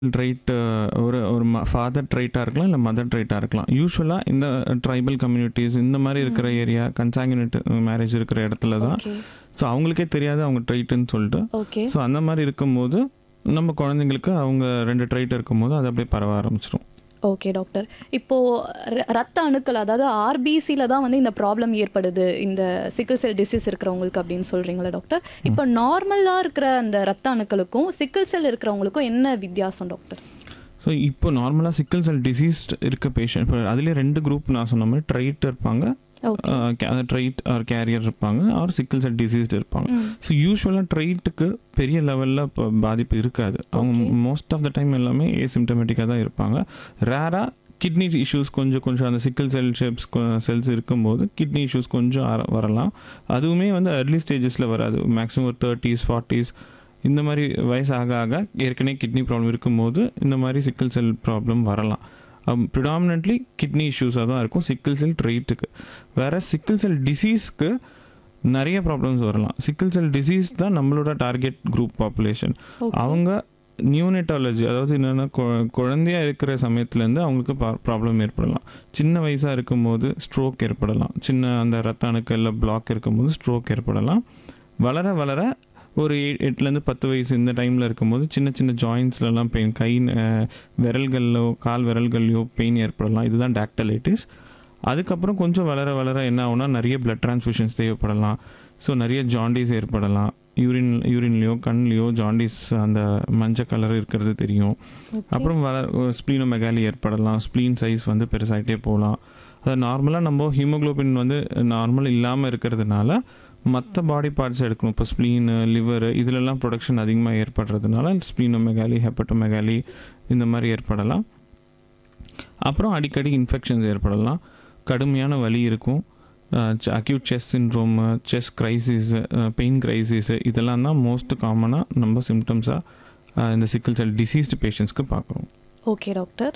Tried ஒரு ஒரு father ட்ரைட்டாக இருக்கலாம் இல்லை மதர் ட்ரைட்டாக இருக்கலாம் யூஸ்வலாக இந்த ட்ரைபல் கம்யூனிட்டிஸ் இந்த மாதிரி இருக்கிற ஏரியா கன்சாங்கினேட் மேரேஜ் இருக்கிற இடத்துல தான் ஓகே ஸோ அவங்களுக்கே தெரியாது அவங்க ட்ரைட்டுன்னு சொல்லிட்டு ஓகே ஸோ அந்த மாதிரி இருக்கும்போது நம்ம குழந்தைங்களுக்கு அவங்க ரெண்டு ட்ரைட் இருக்கும்போது அது அப்படியே பரவ ஆரம்பிச்சிடும் ஓகே டாக்டர் இப்போ ர- ரத்த அணுக்கள் அதாவது ஆர்பிசியில் தான் வந்து இந்த ப்ராப்ளம் ஏற்படுது இந்த சிக்கிள் செல் டிசீஸ் இருக்கிறவங்களுக்கு அப்படின்னு சொல்றீங்களா டாக்டர் இப்போ நார்மலாக இருக்கிற அந்த ரத்த அணுக்களுக்கும் சிக்கிள் செல் இருக்கிறவங்களுக்கும் என்ன வித்தியாசம் டாக்டர் ஸோ இப்போ நார்மலாக சிக்கல் செல் டிசீஸ்ட் இருக்க பேஷண்ட் இப்போ அதுலேயே ரெண்டு குரூப் நான் சொன்ன மாதிரி ட்ரைட் இருப்பாங்க ஓகே ட்ரைட் ஆர் கேரியர் இருப்பாங்க ஆர் சிக்கல் செல் டிசீஸ்ட் இருப்பாங்க ம் ஸோ யூஸ்வலாக ட்ரைட்டுக்கு பெரிய லெவலில் இப்போ பாதிப்பு இருக்காது அவங்க Okay. Most of the time எல்லாமே ஏசிம்டமேட்டிக்காக தான் இருப்பாங்க ரேராக கிட்னி இஷ்யூஸ் கொஞ்சம் கொஞ்சம் அந்த சிக்கல் செல் ஷேப்ஸ் செல்ஸ் இருக்கும்போது கிட்னி இஷ்யூஸ் கொஞ்சம் அர- வரலாம் அதுவுமே வந்து அர்லி ஸ்டேஜஸில் வராது மேக்ஸிமம் ஒரு தேர்ட்டிஸ் ஃபார்ட்டிஸ் இந்த மாதிரி வயசு ஆக ஆக ஏற்கனவே கிட்னி ப்ராப்ளம் இருக்கும்போது இந்த மாதிரி சிக்கல் செல் ப்ராப்ளம் வரலாம் ப்ரிடாமினெட்லி கிட்னி இஷ்யூஸாக தான் இருக்கும் சிக்கல் செல் ட்ரைட்டுக்கு வேற சிக்கல் செல் டிசீஸ்க்கு நிறைய ப்ராப்ளம்ஸ் வரலாம் சிக்கல் செல் டிசீஸ் தான் நம்மளோட டார்கெட் குரூப் பாப்புலேஷன் ஓகே அவங்க நியூனெட்டாலஜி அதாவது என்னென்னா குழந்தையா இருக்கிற சமயத்துலேருந்து அவங்களுக்கு ப்ராப்ளம் ஏற்படலாம் சின்ன வயசாக இருக்கும்போது ஸ்ட்ரோக் ஏற்படலாம் சின்ன அந்த ரத்த அணுக்களில் பிளாக் இருக்கும்போது ஸ்ட்ரோக் ஏற்படலாம் வளர வளர ஒரு எ- எட்டுலேருந்து பத்து வயசு இந்த டைமில் இருக்கும்போது சின்ன சின்ன ஜாயின்ஸ்லலாம் பெயின் கை அஹ், விரல்கள்லோ கால் விரல்கள்லையோ பெயின் ஏற்படலாம் இதுதான் டாக்டலைட்டிஸ் அதுக்கப்புறம் கொஞ்சம் வளர வளர என்ன ஆகும்னா நிறைய பிளட் டிரான்ஸ்ஃபியூஷன்ஸ் தேவைப்படலாம் ஸோ நிறைய ஜாண்டிஸ் ஏற்படலாம் யூரின் யூரின்லேயோ கண்லேயோ ஜாண்டிஸ் அந்த மஞ்சள் கலர் இருக்கிறது தெரியும் அப்புறம் வள ஸ்ப்ளீனோமெகாலி ஏற்படலாம் ஸ்ப்ளீன் சைஸ் வந்து பெருசாகிட்டே போகலாம் அது நார்மலாக நம்ம ஹீமோகுளோபின் வந்து நார்மல் இல்லாமல் இருக்கிறதுனால மற்ற பாடி பார்ட்ஸ் எடுக்கணும் இப்போ ஸ்ப்ளீன் லிவர் இதிலெல்லாம் ப்ரொடக்ஷன் அதிகமாக ஏற்படுறதுனால ஸ்ப்ளீனோமெகாலி ஹெப்பட்டோமெகாலி இந்த மாதிரி ஏற்படலாம் அப்புறம் அடிக்கடி இன்ஃபெக்ஷன்ஸ் ஏற்படலாம் கடுமையான வலி இருக்கும் acute chest syndrome chest crisis pain crisis இதெல்லாம் தான் மோஸ்ட் காமனாக நம்ம சிம்டம்ஸாக இந்த சிக்கல் செல் டிசீஸ்டு பேஷண்ட்ஸ்க்கு பார்க்குறோம் ஓகே டாக்டர்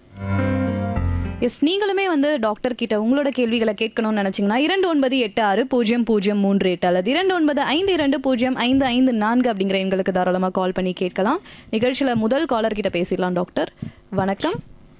எஸ் நீங்களுமே வந்து டாக்டர் கிட்ட உங்களோட கேள்விகளை கேட்கணும்னு நினைச்சீங்கன்னா இரண்டு ஒன்பது எட்டு ஆறு பூஜ்ஜியம் பூஜ்ஜியம் மூன்று எட்டு அல்லது இரண்டு ஒன்பது ஐந்து இரண்டு பூஜ்ஜியம் ஐந்து ஐந்து நான்கு அப்படிங்கிற எங்களுக்கு தாராளமாக கால் பண்ணி கேட்கலாம் நிகழ்ச்சியில் முதல் காலர் கிட்ட பேசிடலாம் டாக்டர் வணக்கம்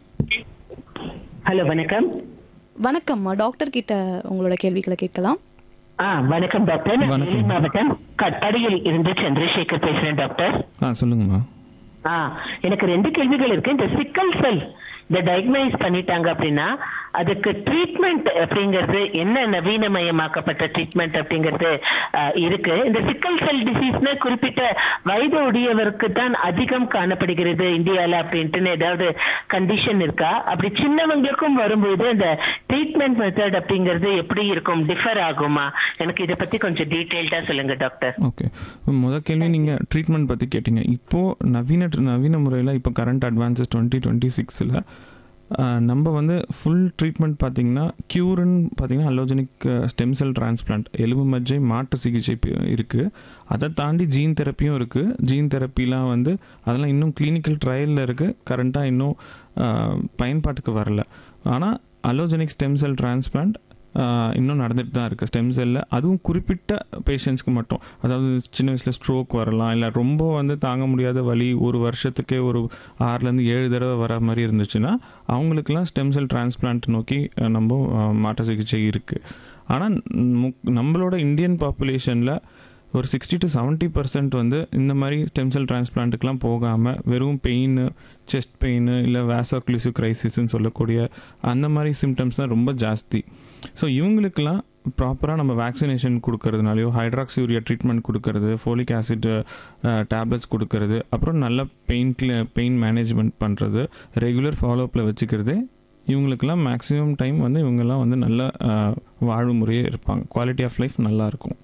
ஹலோ வணக்கம் வணக்கம்மா டாக்டர் கிட்ட உங்களோட கேள்விகளை கேட்கலாம் ஆ வணக்கம் டாக்டர் நான் வணக்கம். வேலூர் மாவட்டம் கட்பாடியில் இருந்து சந்திரசேகர் பேசுறேன் டாக்டர் ஆ சொல்லுங்கம்மா ஆ எனக்கு ரெண்டு கேள்விகள் இருக்கு இந்த சிக்கல் செல் இந்த டயக்னைஸ் பண்ணிட்டாங்க அப்படின்னா அதுக்கு ட்ரீட்மெண்ட் அப்படிங்கிறது என்ன நவீனமயமாக்கப்பட்ட ட்ரீட்மெண்ட் அப்படிங்கிறது ஆ, இருக்கு இந்த சிக்கல் செல் டிசீஸ்னா குறிப்பிட்ட வயது உடையவருக்கு தான் அதிகம் காணப்படுகிறது இந்தியால அப்படின்ட்டு ஏதாவது கண்டிஷன் இருக்கா அப்படி சின்னவங்களுக்கும் வரும்போது இந்த ட்ரீட்மெண்ட் மெத்தட் அப்படிங்கிறது எப்படி இருக்கும் டிஃபர் ஆகுமா எனக்கு இதை பத்தி கொஞ்சம் டீட்டெயில்டா சொல்லுங்க டாக்டர் ஓகே முதல் கேள்வி நீங்கள் ட்ரீட்மெண்ட் பற்றி கேட்டீங்க இப்போது நவீன நவீன முறையில் இப்போ கரண்ட் அட்வான்சஸ் டுவெண்ட்டி டுவெண்ட்டி சிக்ஸில் நம்ம வந்து ஃபுல் ட்ரீட்மெண்ட் பார்த்தீங்கன்னா க்யூர்னு பார்த்தீங்கன்னா அலோஜெனிக் ஸ்டெம் செல் டிரான்ஸ்பிளான்ட் எலும்பு மஜ்ஜை மாற்று சிகிச்சை இருக்குது அதை தாண்டி ஜீன் தெரப்பியும் இருக்குது ஜீன் தெரப்பிலாம் வந்து அதெல்லாம் இன்னும் கிளினிக்கல் ட்ரையலில் இருக்குது கரண்ட்டாக இன்னும் அஹ், பயன்பாட்டுக்கு வரல ஆனால் அலோஜெனிக் ஸ்டெம் செல் டிரான்ஸ்பிளான்ட் இன்னும் நடந்துட்டு தான் இருக்குது ஸ்டெம் செல்லில் அதுவும் குறிப்பிட்ட பேஷண்ட்ஸ்க்கு மட்டும் அதாவது சின்ன வயசில் ஸ்ட்ரோக் வரலாம் இல்லை ரொம்ப வந்து தாங்க முடியாத வலி ஒரு வருஷத்துக்கே ஒரு ஆறுலேருந்து ஏழு தடவை வர மாதிரி இருந்துச்சுன்னா அவங்களுக்குலாம் ஸ்டெம் செல் டிரான்ஸ்பிளான்ட் நோக்கி அஹ், நம்ம அஹ், மாற்று சிகிச்சை இருக்குது ஆனால் நம்மளோட இந்தியன் பாப்புலேஷனில் ஒரு சிக்ஸ்டி டு செவன்ட்டி பர்சன்ட் வந்து இந்த மாதிரி ஸ்டெம் செல் டிரான்ஸ்பிளான்ட்டுக்கெலாம் போகாமல் வெறும் பெயின் செஸ்ட் பெயின் இல்லை வேசோக்ளிசிவ் கிரைசிஸ்ன்னு சொல்லக்கூடிய அந்த மாதிரி சிம்டம்ஸ் தான் ரொம்ப ஜாஸ்தி ஸோ இவங்களுக்கெல்லாம் ப்ராப்பராக நம்ம வேக்சினேஷன் கொடுக்கறதுனாலையோ ஹைட்ராக்சியூரியா ட்ரீட்மெண்ட் கொடுக்கறது ஃபோலிக் ஆசிட் டேப்லெட்ஸ் கொடுக்கறது அப்புறம் நல்ல பெயின் பெயின் மேனேஜ்மெண்ட் பண்ணுறது ரெகுலர் ஃபாலோஅப்பில் வச்சுக்கிறது இவங்களுக்கெல்லாம் மேக்ஸிமம் டைம் வந்து இவங்கெல்லாம் வந்து நல்ல அஹ், வாழும் முறையே இருப்பாங்க குவாலிட்டி ஆஃப் லைஃப் நல்லா இருக்கும்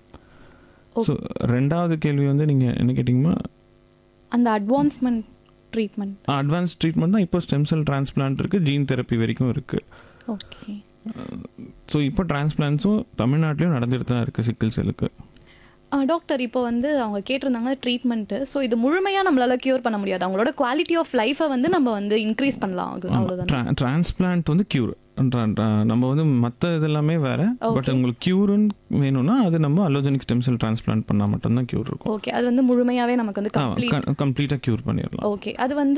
Okay. ஸோ ரெண்டாவது கேள்வி வந்து நீங்கள் என்ன கேட்டிங்கன்னா அந்த அட்வான்ஸ்மெண்ட் ட்ரீட்மெண்ட் அட்வான்ஸ் ட்ரீட்மெண்ட் தான் இப்போ ஸ்டெம் செல் டிரான்ஸ்பிளான்ட் இருக்குது ஜீன் தெரப்பி வரைக்கும் இருக்குது ஓகே ஸோ இப்போ டிரான்ஸ்பிளான்ஸும் தமிழ்நாட்டிலையும் நடந்துட்டு தான் இருக்குது சிக்கல் செல்லுக்கு டாக்டர் இப்போ வந்து அவங்க கேட்டிருந்தாங்க ட்ரீட்மெண்ட்டு ஸோ இது முழுமையாக நம்மளால க்யூர் பண்ண முடியாது அவங்களோட குவாலிட்டி ஆஃப் லைஃபை வந்து நம்ம வந்து இன்க்ரீஸ் பண்ணலாம் அவ்வளோதான் டிரான்ஸ்பிளான்ட் வந்து க்யூர் நம்ம வந்து மற்ற இதெல்லாமே வேற பட் Okay. உங்களுக்கு க்யூருன்னு வேணும்னா அது நம்ம அலோஜெனிக் ஸ்டெம் செல் டிரான்ஸ்பிளான்ட் பண்ணால் மட்டும்தான் க்யூர் இருக்கும் ஓகே அது வந்து முழுமையாவே நமக்கு வந்து கம்ப்ளீட் கம்ப்ளீட்டாக க்யூர் பண்ணிடலாம் ஓகே அது வந்து